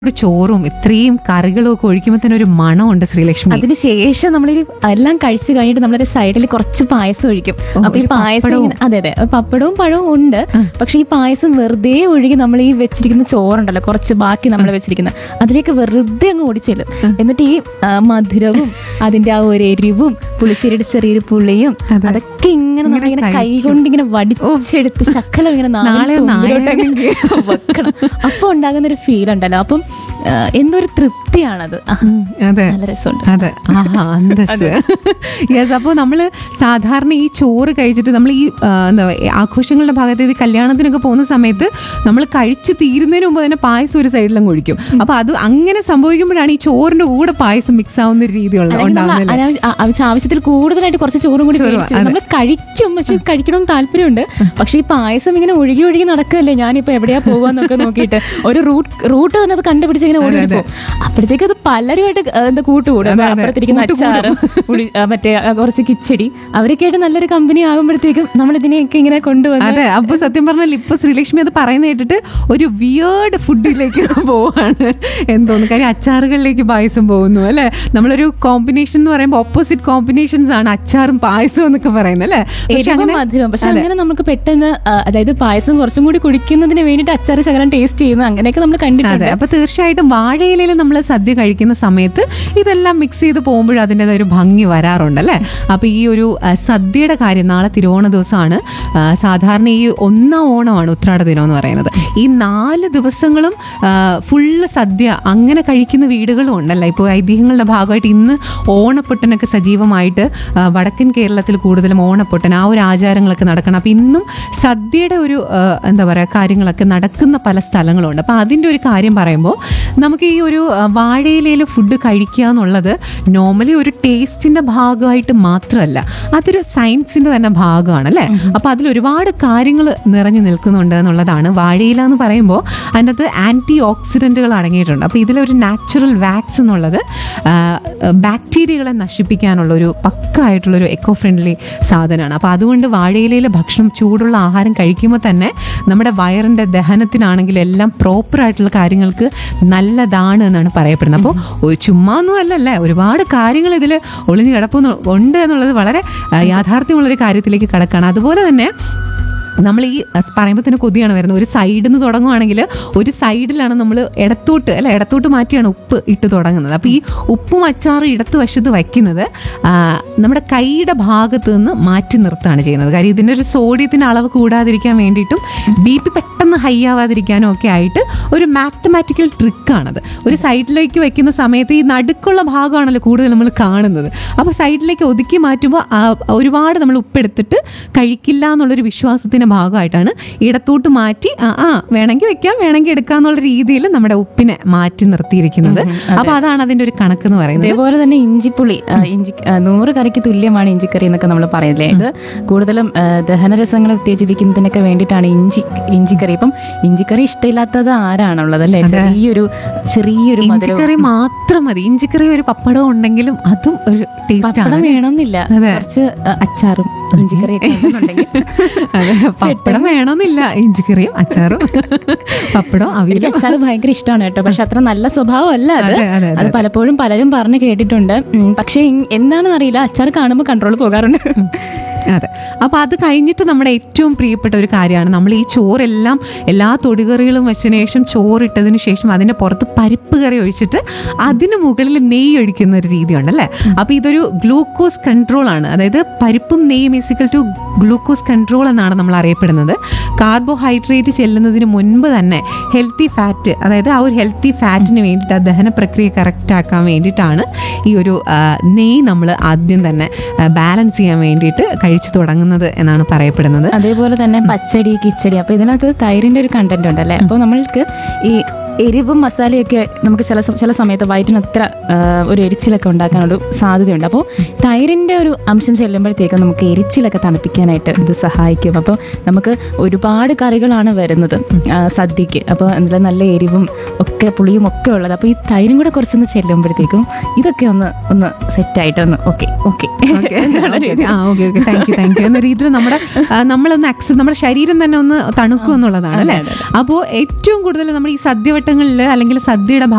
ഒരു ചോറും ഇത്രയും കറികളും ഒക്കെ ഒഴിക്കുമ്പോൾ തന്നെ ഒരു മണമുണ്ട് ശ്രീലക്ഷ്മി അതിനുശേഷം നമ്മൾ എല്ലാം കഴിച്ചു കഴിഞ്ഞിട്ട് നമ്മളൊരു സൈഡിൽ കുറച്ച് പായസം ഒഴിക്കും ഓ, അപ്പൊ ഈ ഒരു പായസം പപ്പടവും. ഇങ്ങനെ- അതെ അതെ പപ്പടവും പഴവും ഉണ്ട് പക്ഷെ ഈ പായസം വെറുതെ ഒഴുകി നമ്മൾ ഈ വെച്ചിരിക്കുന്ന ചോറുണ്ടല്ലോ കുറച്ച് ബാക്കി നമ്മൾ വെച്ചിരിക്കുന്ന അതിലേക്ക് വെറുതെ അങ്ങ് ഓടിച്ചെല്ലും എന്നിട്ട് ഈ ആ, മധുരവും അതിന്റെ ആ ഒരു എരിവും പുളിശ്ശേരിയുടെ ചെറിയൊരു പുളിയും അതെ. അതൊക്കെ ഇങ്ങനെ നമ്മൾ ഇങ്ങനെ ഇങ്ങനെ കൈ കഴിക്കും. കൊണ്ട് ഇങ്ങനെ വടിച്ചെടുത്ത് ശക്കലം ഇങ്ങനെ നാവിൻ നാളെ തുമ്പിലോട്ട് അങ്ങ് നായകനെങ്കിൽ. വെക്കണം അപ്പൊ ഉണ്ടാകുന്ന ഒരു ഫീൽ ഉണ്ടല്ലോ അപ്പം ആ, എന്തൊരു തൃപ്തിയാണത് ആ, ഉം, അതെ നല്ല രസമുണ്ട് അതെ ആഹാ അന്തസ് യെസ് അപ്പോൾ നമ്മൾ സാധാരണ ഈ ചോറ് കഴിച്ചിട്ട് നമ്മൾ ഈ ആ, എന്താ പറയുക, ആഘോഷങ്ങളുടെ ഭാഗത്ത് ഇത് കല്യാണത്തിനൊക്കെ പോകുന്ന സമയത്ത് നമ്മൾ കഴിച്ച് തീരുന്നതിന് മുമ്പ് തന്നെ പായസം ഒരു സൈഡിലങ്ങ് ഒഴിക്കും അപ്പൊ അത് അങ്ങനെ സംഭവിക്കുമ്പോഴാണ് ഈ ചോറിന്റെ കൂടെ പായസം മിക്സ് ആവുന്ന ഒരു രീതിയുള്ള അല്ലെങ്കിൽ നമ്മൾ ഉണ്ടാകുന്നില്ല അനാവശ്യ- ആ- ആവശ്യ- ആവശ്യത്തിൽ കൂടുതലായിട്ട് കുറച്ച് ചോറും കൂടി ചോറ്, മേടിച്ച് അതെ. നമ്മൾ കഴിക്കും പക്ഷെ കഴിക്കണം താല്പര്യമുണ്ട് പക്ഷെ ഈ പായസം ഇങ്ങനെ ഒഴുകി ഒഴുകി നടക്കല്ലേ ഞാനിപ്പോ എവിടെയാ പോവാന്നൊക്കെ നോക്കിയിട്ട് ഒരു റൂട്ട് റൂട്ട് തന്നെ അത് കണ്ടുപിടിച്ച് ഇങ്ങനെ ഓടി അതെ. പോകും അപ്പോഴത്തേക്ക് അത് പലരുമായിട്ട് ആ, എന്താ കൂട്ടുകൂടും അതെ, അതെ. അപ്പുറത്തിരിക്കുന്ന കൂട്ടുകൂടും. അച്ചാറ് പുളി- ആ, മറ്റേ ആ, കുറച്ച് കിച്ചടി അവരൊക്കെ ആയിട്ട് നല്ലൊരു കമ്പനി ആകുമ്പോഴത്തേക്കും നമ്മൾ ഇതിനെയൊക്കെ ഇങ്ങനെ കൊണ്ടുവന്ന് അതെ അപ്പൊ സത്യം പറഞ്ഞാൽ ഇപ്പൊ ശ്രീലക്ഷ്മി അത് പറയുന്ന കേട്ടിട്ട് ഒരു വിയേർഡ് ഫുഡിലേക്ക് പോവാണ് എന്തോന്ന് കാര്യം അച്ചാറുകളിലേക്ക് പായസം പോകുന്നു അല്ലെ നമ്മളൊരു കോമ്പിനേഷൻ എന്ന് പറയുമ്പോൾ ഓപ്പോസിറ്റ് കോമ്പിനേഷൻസ് ആണ് അച്ചാറും പായസവും എന്നൊക്കെ പറയുന്നത് അല്ലെ പക്ഷെ എരിവും അങ്ങനെ മധുരവും പക്ഷെ അങ്ങനെ നമുക്ക് പെട്ടെന്ന് ആ, അതായത് പായസം കുറച്ചും കൂടി കുടിക്കുന്നതിന് വേണ്ടിയിട്ട് അച്ചാറ് ശകലം ടേസ്റ്റ് ചെയ്യുന്നു അങ്ങനെയൊക്കെ നമ്മൾ കണ്ടിട്ടുണ്ട് അതെ അപ്പൊ തീർച്ചയായിട്ടും വാഴയിലയിൽ നമ്മൾ സദ്യ കഴിക്കുന്ന സമയത്ത് ഇതെല്ലാം മിക്സ് ചെയ്ത് പോകുമ്പോൾ അതിൻ്റെതായ ഒരു ഭംഗി വരാറുണ്ട് അല്ലേ അപ്പൊ ഈ ഒരു ആ, സദ്യയുടെ കാര്യം നാളെ തിരുവോണ ദിവസമാണ് ആ, സാധാരണ ഈ ഒന്നാം ഓണമാണ് ഉത്രാട ദിനം എന്ന് പറയുന്നത് ഈ നാല് ദിവസങ്ങളും ഫുള്ള് സദ്യ അങ്ങനെ കഴിക്കുന്ന വീടുകളും ഉണ്ടല്ലോ ഇപ്പോൾ ഐതിഹ്യങ്ങളുടെ ഭാഗമായിട്ട് ഇന്ന് ഓണപ്പൊട്ടനൊക്കെ സജീവമായിട്ട് ആ, വടക്കൻ കേരളത്തിൽ കൂടുതലും ഓണപ്പൊട്ടൻ ആ ഒരു ആചാരങ്ങളൊക്കെ നടക്കണം അപ്പം ഇന്നും സദ്യയുടെ ഒരു ആ, എന്താ പറയുക കാര്യങ്ങളൊക്കെ നടക്കുന്ന പല സ്ഥലങ്ങളുണ്ട് അപ്പം അതിൻ്റെ ഒരു കാര്യം പറയുമ്പോൾ നമുക്ക് ഈ ഒരു ആ, വാഴയിലയിൽ ഫുഡ് കഴിക്കുക എന്നുള്ളത് നോർമലി ഒരു ടേസ്റ്റിൻ്റെ ഭാഗമായിട്ട് മാത്രമല്ല അതൊരു സയൻസിൻ്റെ തന്നെ ഭാഗമാണ് അല്ലേ അപ്പം അതിൽ ഒരുപാട് കാര്യങ്ങൾ നിറഞ്ഞു നിൽക്കുന്നുണ്ട് എന്നുള്ളതാണ് വാഴയില എന്ന് പറയുമ്പോൾ അതിനകത്ത് ആൻറ്റി ഓക്സിഡൻറ്റുകൾ അടങ്ങിയിട്ടുണ്ട് അപ്പോൾ ഇതിലൊരു നാച്ചുറൽ വാക്സ് എന്നുള്ളത് ആ, ബാക്ടീരിയകളെ നശിപ്പിക്കാനുള്ള ഒരു പക്കായിട്ടുള്ളൊരു എക്കോ ഫ്രണ്ട്ലി സാധനമാണ് അപ്പോൾ അതുകൊണ്ട് വാഴയിലയിലെ ഭക്ഷണം ചൂടുള്ള ആഹാരം കഴിക്കുമ്പോൾ തന്നെ നമ്മുടെ വയറിൻ്റെ ദഹനത്തിനാണെങ്കിലും എല്ലാം പ്രോപ്പറായിട്ടുള്ള കാര്യങ്ങൾക്ക് നല്ലതാണ് എന്നാണ് പറയപ്പെടുന്നത് അപ്പോൾ ചുമ്മാ ഒന്നും അല്ലല്ലേ ഒരുപാട് കാര്യങ്ങൾ ഇതിൽ ഒളിഞ്ഞു കിടപ്പുന്നു ഉണ്ട് എന്നുള്ളത് വളരെ ആ, യാഥാർത്ഥ്യമുള്ളൊരു കാര്യത്തിലേക്ക് കിടക്കുകയാണ് അതുപോലെ തന്നെ നമ്മൾ ഈ അഹ് പറയുമ്പോൾ തന്നെ കൊതിയാണ് വരുന്നത് ഒരു സൈഡിൽ നിന്ന് തുടങ്ങുവാണെങ്കിൽ ഒരു സൈഡിലാണ് നമ്മൾ ഇടത്തോട്ട് അല്ല ഇടത്തോട്ട് മാറ്റിയാണ് ഉപ്പ് ഇട്ട് തുടങ്ങുന്നത് അപ്പോൾ ഈ ഉപ്പും അച്ചാറും ഇടത്ത് വശത്ത് വയ്ക്കുന്നത് ആ, നമ്മുടെ കൈയുടെ ഭാഗത്ത് നിന്ന് മാറ്റി നിർത്തുകയാണ് ചെയ്യുന്നത് കാര്യം ഇതിൻ്റെ ഒരു സോഡിയത്തിൻ്റെ അളവ് കൂടാതിരിക്കാൻ വേണ്ടിയിട്ടും ബി പി പെട്ടെന്ന് ഹൈ ആവാതിരിക്കാനും ഒക്കെ ആയിട്ട് ഒരു മാത്തമാറ്റിക്കൽ ട്രിക്കാണത് ഒരു സൈഡിലേക്ക് വെക്കുന്ന സമയത്ത് ഈ നടുക്കുള്ള ഭാഗമാണല്ലോ കൂടുതൽ നമ്മൾ കാണുന്നത് അപ്പോൾ സൈഡിലേക്ക് ഒതുക്കി മാറ്റുമ്പോൾ ആ, ഒരുപാട് നമ്മൾ ഉപ്പെടുത്തിട്ട് കഴിക്കില്ല എന്നുള്ളൊരു വിശ്വാസത്തിന്റെ ഭാഗമായിട്ടാണ് ഇടത്തോട്ട് മാറ്റി ആ ആ വേണമെങ്കിൽ വെക്കാം വേണമെങ്കിൽ എടുക്കാം എന്നുള്ള രീതിയിൽ നമ്മുടെ ഉപ്പിനെ മാറ്റി നിർത്തിയിരിക്കുന്നത് അപ്പോൾ അതാണ് അതിന്റെ ഒരു കണക്ക് എന്ന് പറയുന്നത് അതേപോലെ തന്നെ ഇഞ്ചിപ്പുളി ആ, ഇഞ്ചി ആ, നൂറ് കറിക്ക് തുല്യമാണ് ഇഞ്ചിക്കറി എന്നൊക്കെ നമ്മൾ പറയുന്നില്ലേ ഇത് കൂടുതലും ആ, ദഹനരസങ്ങളെ ഉത്തേജിപ്പിക്കുന്നതിനൊക്കെ വേണ്ടിയിട്ടാണ് ഇഞ്ചി ഇഞ്ചിക്കറി ഇപ്പം ഇഞ്ചിക്കറി ഇഷ്ടമില്ലാത്തത് ആരാണുള്ളത് അല്ലേ ചെറിയൊരു ചെറിയൊരു മധുരം ഇഞ്ചിക്കറി മാത്രം മതി ഇഞ്ചിക്കറി ഒരു പപ്പടം ഉണ്ടെങ്കിലും അതും ഒരു ടേസ്റ്റ് ആണ് പപ്പടം വേണമെന്നില്ല അതെ. കുറച്ച് ആ, അച്ചാറും ഇഞ്ചിക്കറിയൊക്കെ ഉണ്ടെന്നുണ്ടെങ്കിൽ അതെ പപ്പടം വേണമെന്നില്ല ഇഞ്ചിക്കറിയും അച്ചാറും പപ്പടം എനിക്ക് അവിയലും അച്ചാർ ഭയങ്കര ഇഷ്ടമാണ് കേട്ടോ പക്ഷെ അത്ര നല്ല സ്വഭാവം അല്ല അത് അതെ, അതെ, അത് പലപ്പോഴും പലരും പറഞ്ഞു കേട്ടിട്ടുണ്ട് ഉം, പക്ഷേ ഇ- എന്താണെന്ന് അറിയില്ല അച്ചാർ കാണുമ്പോൾ കൺട്രോൾ പോകാറുണ്ട് അതെ അപ്പൊ അത് കഴിഞ്ഞിട്ട് നമ്മുടെ ഏറ്റവും പ്രിയപ്പെട്ട ഒരു കാര്യമാണ് നമ്മൾ ഈ ചോറെല്ലാം എല്ലാ തൊടുകറികളും വെച്ചതിന് ശേഷം ചോറിട്ടതിന് ശേഷം അതിന്റെ പുറത്ത് പരിപ്പ് കറി ഒഴിച്ചിട്ട് അതിന് മുകളിൽ നെയ്യ് ഒഴിക്കുന്ന ഒരു രീതിയുണ്ട് അല്ലേ അപ്പൊ ഇതൊരു ഗ്ലൂക്കോസ് കൺട്രോൾ ആണ് അതായത് പരിപ്പും നെയ്യും ഈസിക്കൽ ടു ഗ്ലൂക്കോസ് കൺട്രോൾ എന്നാണ് നമ്മൾ അറിയപ്പെടുന്നത് കാർബോഹൈഡ്രേറ്റ് ചെല്ലുന്നതിന് മുൻപ് തന്നെ ഹെൽത്തി ഫാറ്റ് അതായത് ആ ഒരു ഹെൽത്തി ഫാറ്റിന് വേണ്ടിയിട്ട് ആ ദഹന പ്രക്രിയ കറക്റ്റ് ആക്കാൻ വേണ്ടിയിട്ടാണ് ഈ ഒരു ആ, നെയ്യ് നമ്മൾ ആദ്യം തന്നെ ബാലൻസ് ചെയ്യാൻ വേണ്ടിയിട്ട് കഴിച്ചു തുടങ്ങുന്നത് എന്നാണ് പറയപ്പെടുന്നത് അതേപോലെ തന്നെ പച്ചടി കിച്ചടി അപ്പൊ ഇതിനകത്ത് തൈരിന്റെ ഒരു കണ്ടന്റ് ഉണ്ടല്ലേ അപ്പോൾ നമ്മൾക്ക് ഈ എരിവും മസാലയൊക്കെ നമുക്ക് ചില സം- ചില സമയത്ത് വയറ്റിന് അത്ര ആ, ഒരു എരിച്ചിലൊക്കെ ഉണ്ടാക്കാനൊരു സാധ്യതയുണ്ട് അപ്പോൾ തൈരിന്റെ ഒരു അംശം ചെല്ലുമ്പോഴത്തേക്കും നമുക്ക് എരിച്ചിലൊക്കെ തണുപ്പിക്കാനായിട്ട് ഇത് സഹായിക്കും അപ്പോൾ നമുക്ക് ഒരുപാട് കറികളാണ് വരുന്നത് ആ, സദ്യക്ക് അപ്പോൾ അതിൽ നല്ല എരിവും ഒക്കെ പുളിയും ഒക്കെ ഉള്ളത് അപ്പോൾ ഈ തൈരും കൂടെ കുറച്ചൊന്ന് ചെല്ലുമ്പോഴത്തേക്കും ഇതൊക്കെ ഒന്ന് ഒന്ന് സെറ്റായിട്ട് ഒന്ന് ഓക്കെ ഓക്കെ ആ okay okay thank you thank you എന്ന രീതിയിൽ നമ്മുടെ ആ, നമ്മളൊന്ന് അക്സെപ്റ്റ് നമ്മുടെ ശരീരം തന്നെ ഒന്ന് തണുക്കും എന്നുള്ളതാണ് അല്ലേ അപ്പോൾ ഏറ്റവും കൂടുതൽ നമ്മൾ ഈ സദ്യവട്ടങ്ങളിൽ അല്ലെങ്കിൽ സദ്യയുടെ